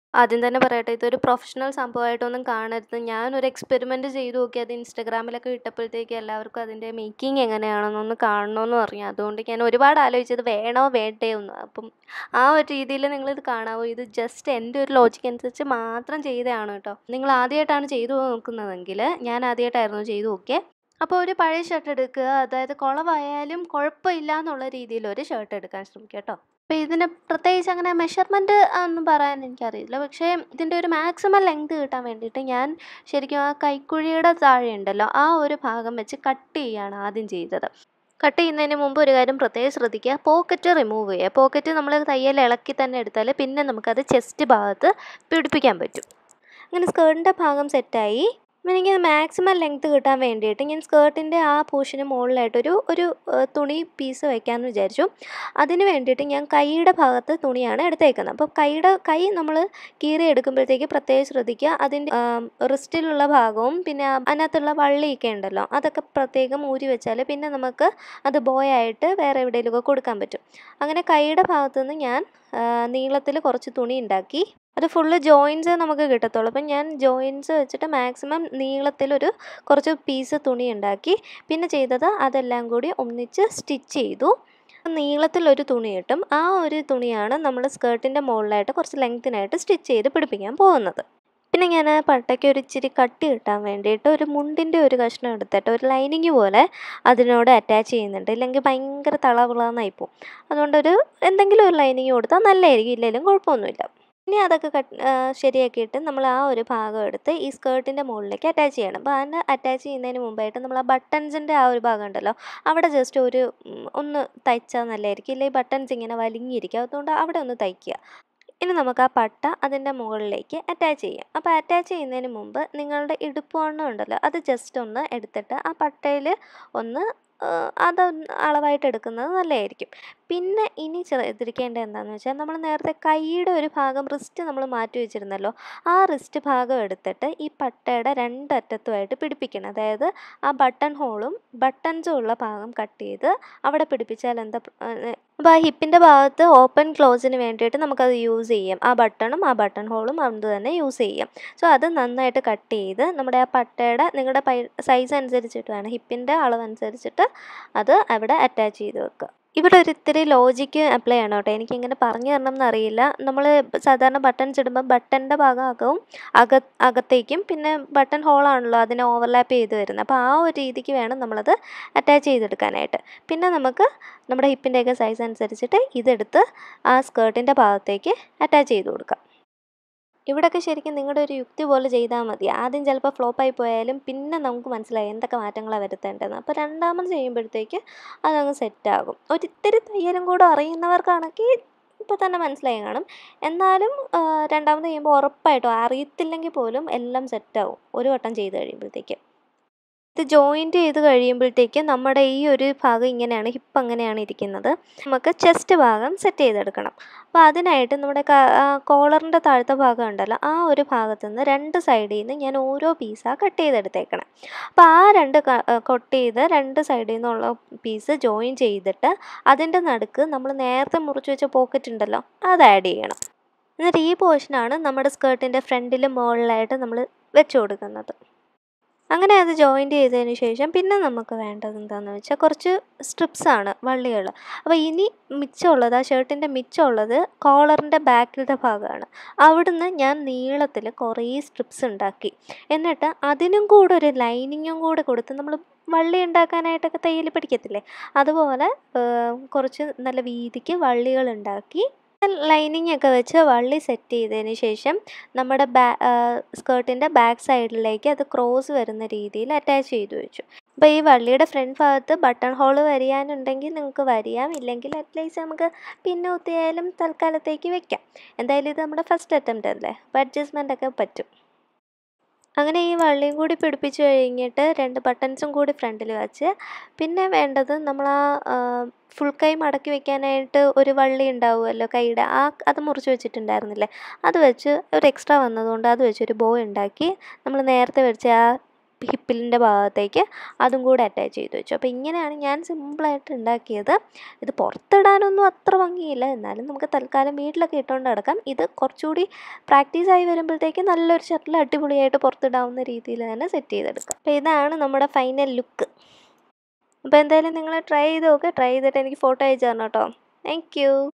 ആദ്യം തന്നെ പറയട്ടെ ഇതൊരു പ്രൊഫഷണൽ സംഭവമായിട്ടൊന്നും കാണരുത് ഞാനൊരു എക്സ്പെരിമെൻറ്റ് ചെയ്ത് നോക്കി അത് ഇൻസ്റ്റഗ്രാമിലൊക്കെ ഇട്ടപ്പോഴത്തേക്ക് എല്ലാവർക്കും അതിൻ്റെ മേക്കിംഗ് എങ്ങനെയാണെന്നൊന്ന് കാണണമെന്ന് പറഞ്ഞു അതുകൊണ്ട് ഞാൻ ഒരുപാട് ആലോചിച്ചത് വേണോ വേണ്ടയോ എന്ന് അപ്പം ആ ഒരു രീതിയിൽ നിങ്ങളിത് കാണാവോ ഇത് ജസ്റ്റ് എൻ്റെ ഒരു ലോജിക്ക് അനുസരിച്ച് മാത്രം ചെയ്തതാണ് കേട്ടോ നിങ്ങൾ ആദ്യമായിട്ടാണ് ചെയ്തു നോക്കുന്നതെങ്കിൽ ഞാൻ ആദ്യമായിട്ടായിരുന്നു ചെയ്തു നോക്കിയത് അപ്പോൾ ഒരു പഴയ ഷർട്ട് എടുക്കുക അതായത് കുളവായാലും കുഴപ്പമില്ല എന്നുള്ള രീതിയിൽ ഒരു ഷർട്ട് എടുക്കാൻ ശ്രമിക്കുക കേട്ടോ അപ്പോൾ ഇതിന് പ്രത്യേകിച്ച് അങ്ങനെ മെഷർമെൻറ്റ് ഒന്നും പറയാൻ എനിക്കറിയില്ല പക്ഷേ ഇതിൻ്റെ ഒരു മാക്സിമം ലെങ്ത് കിട്ടാൻ വേണ്ടിയിട്ട് ഞാൻ ശരിക്കും ആ കൈക്കുഴിയുടെ താഴെ ഉണ്ടല്ലോ ആ ഒരു ഭാഗം വെച്ച് കട്ട് ചെയ്യുകയാണ് ആദ്യം ചെയ്തത് കട്ട് ചെയ്യുന്നതിന് മുമ്പ് ഒരു കാര്യം പ്രത്യേകം ശ്രദ്ധിക്കുക പോക്കറ്റ് റിമൂവ് ചെയ്യുക പോക്കറ്റ് നമ്മൾ തയ്യൽ ഇളക്കി തന്നെ എടുത്താൽ പിന്നെ നമുക്കത് ചെസ്റ്റ് ഭാഗത്ത് പിടിപ്പിക്കാൻ പറ്റും അങ്ങനെ സ്കേർട്ടിൻ്റെ ഭാഗം സെറ്റായി പിന്നെ എനിക്ക് മാക്സിമം ലെങ്ത് കിട്ടാൻ വേണ്ടിയിട്ട് ഞാൻ സ്കേർട്ടിൻ്റെ ആ പോർഷന് മുകളിലായിട്ടൊരു ഒരു ഏഹ്, തുണി പീസ് വയ്ക്കാമെന്ന് വിചാരിച്ചു അതിന് വേണ്ടിയിട്ട് ഞാൻ കൈയുടെ ഭാഗത്ത് തുണിയാണ് എടുത്തേക്കുന്നത് അപ്പോൾ കൈയുടെ കൈ നമ്മൾ കീറി എടുക്കുമ്പോഴത്തേക്ക് പ്രത്യേകം ശ്രദ്ധിക്കുക അതിൻ്റെ റിസ്റ്റിലുള്ള ഭാഗവും പിന്നെ ആ അതിനകത്തുള്ള വള്ളിയൊക്കെ ഉണ്ടല്ലോ അതൊക്കെ പ്രത്യേകം ഊരി വെച്ചാൽ പിന്നെ നമുക്ക് അത് ബോയായിട്ട് വേറെ എവിടെയെങ്കിലുമൊക്കെ കൊടുക്കാൻ പറ്റും അങ്ങനെ കൈയുടെ ഭാഗത്തു നിന്ന് ഞാൻ നീളത്തിൽ കുറച്ച് തുണി ഉണ്ടാക്കി അത് ഫുള്ള് ജോയിൻസ് നമുക്ക് കിട്ടത്തുള്ളൂ അപ്പം ഞാൻ ജോയിൻസ് വെച്ചിട്ട് മാക്സിമം നീളത്തിലൊരു കുറച്ച് പീസ് തുണി ഉണ്ടാക്കി പിന്നെ ചെയ്തത് അതെല്ലാം കൂടി ഒന്നിച്ച് സ്റ്റിച്ച് ചെയ്തു നീളത്തിലൊരു തുണി കിട്ടും ആ ഒരു തുണിയാണ് നമ്മൾ സ്കേർട്ടിൻ്റെ മുകളിലായിട്ട് കുറച്ച് ലെങ്ത്തിനായിട്ട് സ്റ്റിച്ച് ചെയ്ത് പിടിപ്പിക്കാൻ പോകുന്നത് പിന്നെ ഞാൻ പട്ടയ്ക്ക് ഒരു ഇച്ചിരി കട്ടി കിട്ടാൻ വേണ്ടിയിട്ട് ഒരു മുണ്ടിൻ്റെ ഒരു കഷ്ണം എടുത്തിട്ട് ഒരു ലൈനിങ് പോലെ അതിനോട് അറ്റാച്ച് ചെയ്യുന്നുണ്ട് ഇല്ലെങ്കിൽ ഭയങ്കര തളവിളന്നായി പോകും അതുകൊണ്ടൊരു എന്തെങ്കിലും ഒരു ലൈനിങ് കൊടുത്താൽ നല്ലതായിരിക്കും ഇല്ലെങ്കിലും കുഴപ്പമൊന്നുമില്ല ഇനി അതൊക്കെ കട്ട് ശരിയാക്കിയിട്ട് നമ്മൾ ആ ഒരു ഭാഗം എടുത്ത് ഈ സ്കേർട്ടിൻ്റെ മുകളിലേക്ക് അറ്റാച്ച് ചെയ്യണം അപ്പോൾ അതിന് അറ്റാച്ച് ചെയ്യുന്നതിന് മുമ്പായിട്ട് നമ്മൾ ആ ബട്ടൺസിൻ്റെ ആ ഒരു ഭാഗം ഉണ്ടല്ലോ അവിടെ ജസ്റ്റ് ഒരു ഉം, ഒന്ന് തയ്ച്ചാൽ നല്ലതായിരിക്കും ഇല്ലെങ്കിൽ ബട്ടൺസ് ഇങ്ങനെ വലിഞ്ഞിരിക്കും അതുകൊണ്ട് അവിടെ ഒന്ന് തയ്ക്കുക ഇനി നമുക്ക് ആ പട്ട അതിൻ്റെ മുകളിലേക്ക് അറ്റാച്ച് ചെയ്യാം അപ്പോൾ അറ്റാച്ച് ചെയ്യുന്നതിന് മുമ്പ് നിങ്ങളുടെ ഇടുപ്പ് വണ്ണം ഉണ്ടല്ലോ അത് ജസ്റ്റ് ഒന്ന് എടുത്തിട്ട് ആ പട്ടയിൽ ഒന്ന് അതൊന്ന് അളവായിട്ട് എടുക്കുന്നത് നല്ലതായിരിക്കും പിന്നെ ഇനി ശ്രദ്ധിക്കേണ്ടത് എന്താണെന്ന് വെച്ചാൽ നമ്മൾ നേരത്തെ കൈയുടെ ഒരു ഭാഗം റിസ്റ്റ് നമ്മൾ മാറ്റി വെച്ചിരുന്നല്ലോ ആ റിസ്റ്റ് ഭാഗം എടുത്തിട്ട് ഈ പട്ടയുടെ രണ്ടറ്റത്തുമായിട്ട് പിടിപ്പിക്കണം അതായത് ആ ബട്ടൺ ഹോളും ബട്ടൺസും ഉള്ള ഭാഗം കട്ട് ചെയ്ത് അവിടെ പിടിപ്പിച്ചാൽ എന്താ അപ്പോൾ ആ ഹിപ്പിൻ്റെ ഭാഗത്ത് ഓപ്പൺ ക്ലോസിന് വേണ്ടിയിട്ട് നമുക്കത് യൂസ് ചെയ്യാം ആ ബട്ടണും ആ ബട്ടൺ ഹോളും അത് തന്നെ യൂസ് ചെയ്യാം സോ അത് നന്നായിട്ട് കട്ട് ചെയ്ത് നമ്മുടെ ആ പട്ടയുടെ നിങ്ങളുടെ പൈ സൈസ് അനുസരിച്ചിട്ട് വേണം ഹിപ്പിൻ്റെ അളവ് അനുസരിച്ചിട്ട് അത് അവിടെ അറ്റാച്ച് ചെയ്ത് വെക്കുക ഇവിടെ ഒരു ഇത്തിരി ലോജിക്ക് അപ്ലൈ ചെയ്യണം കേട്ടോ എനിക്കിങ്ങനെ പറഞ്ഞു തരണം എന്നറിയില്ല നമ്മൾ സാധാരണ ബട്ടൺസ് ഇടുമ്പോൾ ബട്ടൻ്റെ ഭാഗമാகவும் അക അകത്തേക്കും പിന്നെ ബട്ടൺ ഹോളാണല്ലോ അതിനെ ഓവർലാപ്പ് ചെയ്ത് വരുന്നത് അപ്പോൾ ആ ഒരു രീതിക്ക് വേണം നമ്മളത് അറ്റാച്ച് ചെയ്തെടുക്കാനായിട്ട് പിന്നെ നമുക്ക് നമ്മുടെ ഹിപ്പിൻ്റെയൊക്കെ സൈസ് അനുസരിച്ചിട്ട് ഇതെടുത്ത് ആ സ്കേർട്ടിൻ്റെ ഭാഗത്തേക്ക് അറ്റാച്ച് ചെയ്ത് കൊടുക്കാം ഇവിടെയൊക്കെ ശരിക്കും നിങ്ങളുടെ ഒരു യുക്തി പോലെ ചെയ്താൽ മതി ആദ്യം ചിലപ്പോൾ ഫ്ലോപ്പായി പോയാലും പിന്നെ നമുക്ക് മനസ്സിലായി എന്തൊക്കെ മാറ്റങ്ങളാണ് വരുത്തേണ്ടതെന്ന് അപ്പോൾ രണ്ടാമത് ചെയ്യുമ്പോഴത്തേക്ക് അതങ്ങ് സെറ്റാകും ഒരിത്തിരി തയ്യലും കൂടെ അറിയുന്നവർക്കാണെങ്കിൽ ഇപ്പോൾ തന്നെ മനസ്സിലായി കാണും എന്നാലും ആ, രണ്ടാമത് ചെയ്യുമ്പോൾ ഉറപ്പായിട്ടും അറിയത്തില്ലെങ്കിൽ പോലും എല്ലാം സെറ്റാവും ഒരു വട്ടം ചെയ്ത് കഴിയുമ്പോഴത്തേക്ക് ഇത് ജോയിൻറ്റ് ചെയ്ത് കഴിയുമ്പോഴത്തേക്ക് നമ്മുടെ ഈ ഒരു ഭാഗം ഇങ്ങനെയാണ് ഹിപ്പ് അങ്ങനെയാണ് ഇരിക്കുന്നത് നമുക്ക് ചെസ്റ്റ് ഭാഗം സെറ്റ് ചെയ്തെടുക്കണം അപ്പോൾ അതിനായിട്ട് നമ്മുടെ കോളറിൻ്റെ താഴത്തെ ഭാഗം ഉണ്ടല്ലോ ആ ഒരു ഭാഗത്ത് നിന്ന് രണ്ട് സൈഡിൽ നിന്ന് ഞാൻ ഓരോ പീസാണ് കട്ട് ചെയ്തെടുത്തേക്കണം അപ്പോൾ ആ രണ്ട് കട്ട് ചെയ്ത് രണ്ട് സൈഡിൽ നിന്നുള്ള പീസ് ജോയിൻ ചെയ്തിട്ട് അതിൻ്റെ നടുക്ക് നമ്മൾ നേരത്തെ മുറിച്ച് വെച്ച പോക്കറ്റ് ഉണ്ടല്ലോ അത് ആഡ് ചെയ്യണം എന്നിട്ട് ഈ പോർഷനാണ് നമ്മുടെ സ്കേർട്ടിൻ്റെ ഫ്രണ്ടിലും മുകളിലായിട്ട് നമ്മൾ വെച്ച് കൊടുക്കുന്നത് അങ്ങനെ അത് ജോയിൻറ്റ് ചെയ്തതിന് ശേഷം പിന്നെ നമുക്ക് വേണ്ടത് എന്താണെന്ന് വെച്ചാൽ കുറച്ച് സ്ട്രിപ്സാണ് വള്ളികൾ അപ്പോൾ ഇനി മിച്ചമുള്ളത് ആ ഷർട്ടിൻ്റെ മിച്ചമുള്ളത് കോളറിൻ്റെ ബാക്കിലത്തെ ഭാഗമാണ് അവിടുന്ന് ഞാൻ നീളത്തിൽ കുറേ സ്ട്രിപ്സ് ഉണ്ടാക്കി എന്നിട്ട് അതിനും കൂടെ ഒരു ലൈനിങ്ങും കൂടെ കൊടുത്ത് നമ്മൾ വള്ളി ഉണ്ടാക്കാനായിട്ടൊക്കെ തയ്യൽ പഠിക്കത്തില്ലേ അതുപോലെ ഏഹ്, കുറച്ച് നല്ല വീതിക്ക് വള്ളികൾ ഉണ്ടാക്കി ലൈനിങ് ഒക്കെ വെച്ച് വള്ളി സെറ്റ് ചെയ്തതിന് ശേഷം നമ്മുടെ ബാ സ്കേർട്ടിൻ്റെ ബാക്ക് സൈഡിലേക്ക് അത് ക്രോസ് വരുന്ന രീതിയിൽ അറ്റാച്ച് ചെയ്തു വെച്ചു അപ്പോൾ ഈ വള്ളിയുടെ ഫ്രണ്ട് ഭാഗത്ത് ബട്ടൺ ഹോൾ വരിയാനുണ്ടെങ്കിൽ നിങ്ങൾക്ക് വരിയാം ഇല്ലെങ്കിൽ അറ്റ്ലീസ്റ്റ് നമുക്ക് പിന്നെ കുത്തിയായാലും തൽക്കാലത്തേക്ക് വെക്കാം എന്തായാലും ഇത് നമ്മുടെ ഫസ്റ്റ് അറ്റംപ്റ്റ് അല്ലേ അപ്പോൾ അഡ്ജസ്റ്റ്മെൻ്റ് ഒക്കെ പറ്റും അങ്ങനെ ഈ വള്ളിയും കൂടി പിടിപ്പിച്ച് കഴിഞ്ഞിട്ട് രണ്ട് ബട്ടൺസും കൂടി ഫ്രണ്ടിൽ വെച്ച് പിന്നെ വേണ്ടത് നമ്മൾ ആ ഫുൾ കൈ മടക്കി വെക്കാനായിട്ട് ഒരു വള്ളി ഉണ്ടാവുമല്ലോ കൈയുടെ ആ അത് മുറിച്ച് വെച്ചിട്ടുണ്ടായിരുന്നില്ലേ അത് വെച്ച് ഒരു എക്സ്ട്രാ വന്നതുകൊണ്ട് അത് വെച്ച് ഒരു ബോ ഉണ്ടാക്കി നമ്മൾ നേരത്തെ വെച്ച ആ ഹിപ്പിലിൻ്റെ ഭാഗത്തേക്ക് അതും കൂടെ അറ്റാച്ച് ചെയ്ത് വെച്ചു അപ്പോൾ ഇങ്ങനെയാണ് ഞാൻ സിമ്പിളായിട്ട് ഉണ്ടാക്കിയത് ഇത് പുറത്തിടാനൊന്നും അത്ര ഭംഗിയില്ല എന്നാലും നമുക്ക് തൽക്കാലം വീട്ടിലൊക്കെ ഇട്ടുകൊണ്ട് നടക്കാം ഇത് കുറച്ചുകൂടി പ്രാക്ടീസ് ആയി വരുമ്പോഴത്തേക്ക് നല്ലൊരു ഷർട്ടിൽ അടിപൊളിയായിട്ട് പുറത്തിടാവുന്ന രീതിയിൽ തന്നെ സെറ്റ് ചെയ്തെടുക്കാം അപ്പോൾ ഇതാണ് നമ്മുടെ ഫൈനൽ ലുക്ക് അപ്പോൾ എന്തായാലും നിങ്ങൾ ട്രൈ ചെയ്ത് നോക്കുക ട്രൈ ചെയ്തിട്ട് എനിക്ക് ഫോട്ടോ അയച്ചു തരണം കേട്ടോ താങ്ക് യു